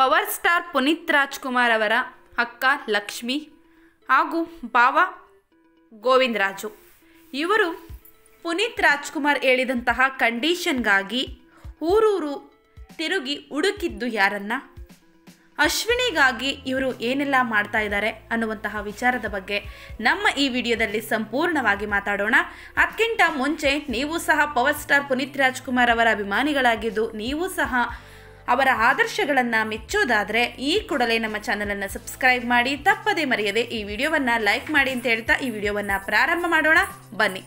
power star Puneeth Rajkumar ಅವರ ಅಕ್ಕ ಲಕ್ಷ್ಮಿ ಹಾಗೂ ಭಾವ ಗೋವಿಂದರಾಜು ಇವರು ಪುನೀತ್ ರಾಜ್ಕುಮಾರ್ ಹೇಳಿದಂತಹ ಕಂಡೀಷನ್ಗಾಗಿ ಊರೂರು ತಿರುಗಿ ಹುಡುಕಿದ್ದು ಯಾರನ್ನ ಅಶ್ವಿನಿಗಾಗಿ ಇವರು ಏನೆಲ್ಲ ಮಾಡ್ತಾ ಇದ್ದಾರೆ ಅನ್ನುವಂತಹ ವಿಚಾರದ ಬಗ್ಗೆ ನಮ್ಮ ಈ ವಿಡಿಯೋದಲ್ಲಿ ಸಂಪೂರ್ಣವಾಗಿ ಮಾತಾಡೋಣ ಅದಕ್ಕಿಂತ ಮುಂಚೆ ನೀವು ಸಹ ಪವರ್ ಸ್ಟಾರ್ ಪುನೀತ್ ರಾಜ್ಕುಮಾರ್ ಅವರ ಅಭಿಮಾನಿಗಳಾಗಿದ್ದು ನೀವು ಸಹ ಅವರ ಆದರ್ಶಗಳನ್ನು ಮೆಚ್ಚೋದಾದರೆ ಈ ಕೂಡಲೇ ನಮ್ಮ ಚಾನಲನ್ನು ಸಬ್ಸ್ಕ್ರೈಬ್ ಮಾಡಿ ತಪ್ಪದೇ ಮರೆಯದೆ ಈ ವಿಡಿಯೋವನ್ನು ಲೈಕ್ ಮಾಡಿ ಅಂತ ಹೇಳ್ತಾ ಈ ವಿಡಿಯೋವನ್ನು ಪ್ರಾರಂಭ ಮಾಡೋಣ ಬನ್ನಿ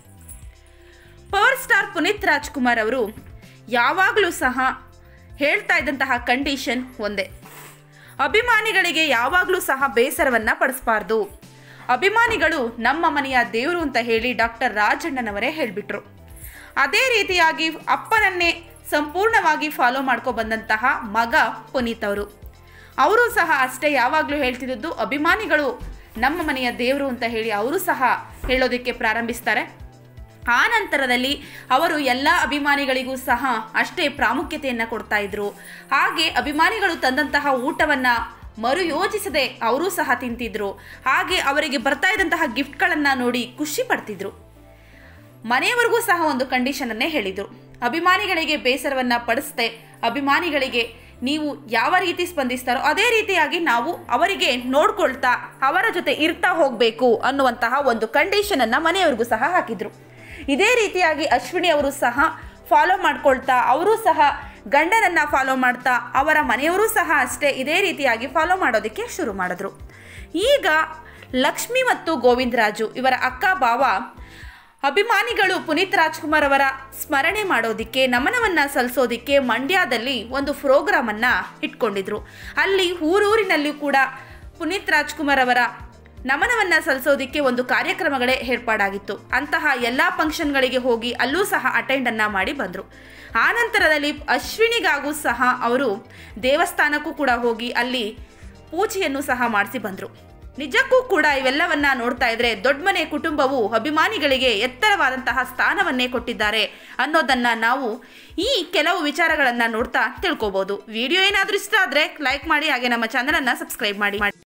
ಪವರ್ ಸ್ಟಾರ್ ಪುನೀತ್ ರಾಜ್ಕುಮಾರ್ ಅವರು ಯಾವಾಗಲೂ ಸಹ ಹೇಳ್ತಾ ಇದ್ದಂತಹ ಕಂಡೀಷನ್ ಒಂದೇ ಅಭಿಮಾನಿಗಳಿಗೆ ಯಾವಾಗಲೂ ಸಹ ಬೇಸರವನ್ನು ಪಡಿಸಬಾರ್ದು ಅಭಿಮಾನಿಗಳು ನಮ್ಮ ಮನೆಯ ದೇವರು ಅಂತ ಹೇಳಿ ಡಾಕ್ಟರ್ ರಾಜಣ್ಣನವರೇ ಹೇಳಿಬಿಟ್ರು ಅದೇ ರೀತಿಯಾಗಿ ಅಪ್ಪನನ್ನೇ ಸಂಪೂರ್ಣವಾಗಿ ಫಾಲೋ ಮಾಡ್ಕೊ ಬಂದಂತಹ ಮಗ ಪುನೀತ್ ಅವರು ಅವರು ಸಹ ಅಷ್ಟೇ ಯಾವಾಗಲೂ ಹೇಳ್ತಿದ್ದದ್ದು ಅಭಿಮಾನಿಗಳು ನಮ್ಮ ಮನೆಯ ದೇವರು ಅಂತ ಹೇಳಿ ಅವರು ಸಹ ಹೇಳೋದಕ್ಕೆ ಪ್ರಾರಂಭಿಸ್ತಾರೆ ಆ ನಂತರದಲ್ಲಿ ಅವರು ಎಲ್ಲ ಅಭಿಮಾನಿಗಳಿಗೂ ಸಹ ಅಷ್ಟೇ ಪ್ರಾಮುಖ್ಯತೆಯನ್ನು ಕೊಡ್ತಾ ಇದ್ರು ಹಾಗೆ ಅಭಿಮಾನಿಗಳು ತಂದಂತಹ ಊಟವನ್ನು ಮರು ಯೋಚಿಸದೆ ಅವರೂ ಸಹ ತಿಂತಿದ್ರು ಹಾಗೆ ಅವರಿಗೆ ಬರ್ತಾ ಇದ್ದಂತಹ ಗಿಫ್ಟ್ಗಳನ್ನು ನೋಡಿ ಖುಷಿ ಪಡ್ತಿದ್ರು ಮನೆಯವರೆಗೂ ಸಹ ಒಂದು ಕಂಡೀಷನನ್ನೇ ಹೇಳಿದರು ಅಭಿಮಾನಿಗಳಿಗೆ ಬೇಸರವನ್ನು ಪಡಿಸದೆ ಅಭಿಮಾನಿಗಳಿಗೆ ನೀವು ಯಾವ ರೀತಿ ಸ್ಪಂದಿಸ್ತಾರೋ ಅದೇ ರೀತಿಯಾಗಿ ನಾವು ಅವರಿಗೆ ನೋಡ್ಕೊಳ್ತಾ ಅವರ ಜೊತೆ ಇರ್ತಾ ಹೋಗಬೇಕು ಅನ್ನುವಂತಹ ಒಂದು ಕಂಡೀಷನನ್ನು ಮನೆಯವ್ರಿಗೂ ಸಹ ಹಾಕಿದರು ಇದೇ ರೀತಿಯಾಗಿ ಅಶ್ವಿನಿ ಅವರು ಸಹ ಫಾಲೋ ಮಾಡ್ಕೊಳ್ತಾ ಅವರು ಸಹ ಗಂಡನನ್ನು ಫಾಲೋ ಮಾಡ್ತಾ ಅವರ ಮನೆಯವರು ಸಹ ಅಷ್ಟೇ ಇದೇ ರೀತಿಯಾಗಿ ಫಾಲೋ ಮಾಡೋದಕ್ಕೆ ಶುರು ಮಾಡಿದ್ರು ಈಗ ಲಕ್ಷ್ಮಿ ಮತ್ತು ಗೋವಿಂದರಾಜು ಇವರ ಅಕ್ಕ ಭಾವ ಅಭಿಮಾನಿಗಳು ಪುನೀತ್ ರಾಜ್ಕುಮಾರ್ ಅವರ ಸ್ಮರಣೆ ಮಾಡೋದಕ್ಕೆ ನಮನವನ್ನು ಸಲ್ಲಿಸೋದಕ್ಕೆ ಮಂಡ್ಯದಲ್ಲಿ ಒಂದು ಪ್ರೋಗ್ರಾಮನ್ನು ಇಟ್ಕೊಂಡಿದ್ರು ಅಲ್ಲಿ ಊರೂರಿನಲ್ಲಿ ಕೂಡ ಪುನೀತ್ ರಾಜ್ಕುಮಾರ್ ಅವರ ನಮನವನ್ನು ಸಲ್ಲಿಸೋದಕ್ಕೆ ಒಂದು ಕಾರ್ಯಕ್ರಮಗಳೇ ಏರ್ಪಾಡಾಗಿತ್ತು ಅಂತಹ ಎಲ್ಲ ಫಂಕ್ಷನ್ಗಳಿಗೆ ಹೋಗಿ ಅಲ್ಲೂ ಸಹ ಅಟೆಂಡನ್ನು ಮಾಡಿ ಬಂದರು ಆನಂತರದಲ್ಲಿ ಅಶ್ವಿನಿಗಾಗೂ ಸಹ ಅವರು ದೇವಸ್ಥಾನಕ್ಕೂ ಕೂಡ ಹೋಗಿ ಅಲ್ಲಿ ಪೂಜೆಯನ್ನು ಸಹ ಮಾಡಿಸಿ ಬಂದರು ನಿಜಕ್ಕೂ ಕೂಡ ಇವೆಲ್ಲವನ್ನ ನೋಡ್ತಾ ಇದ್ರೆ ದೊಡ್ಡ ಮನೆ ಕುಟುಂಬವು ಅಭಿಮಾನಿಗಳಿಗೆ ಎತ್ತರವಾದಂತಹ ಸ್ಥಾನವನ್ನೇ ಕೊಟ್ಟಿದ್ದಾರೆ ಅನ್ನೋದನ್ನ ನಾವು ಈ ಕೆಲವು ವಿಚಾರಗಳನ್ನು ನೋಡ್ತಾ ತಿಳ್ಕೊಬೋದು ವಿಡಿಯೋ ಏನಾದರೂ ಇಷ್ಟ ಆದರೆ ಲೈಕ್ ಮಾಡಿ ಹಾಗೆ ನಮ್ಮ ಚಾನಲನ್ನು ಸಬ್ಸ್ಕ್ರೈಬ್ ಮಾಡಿ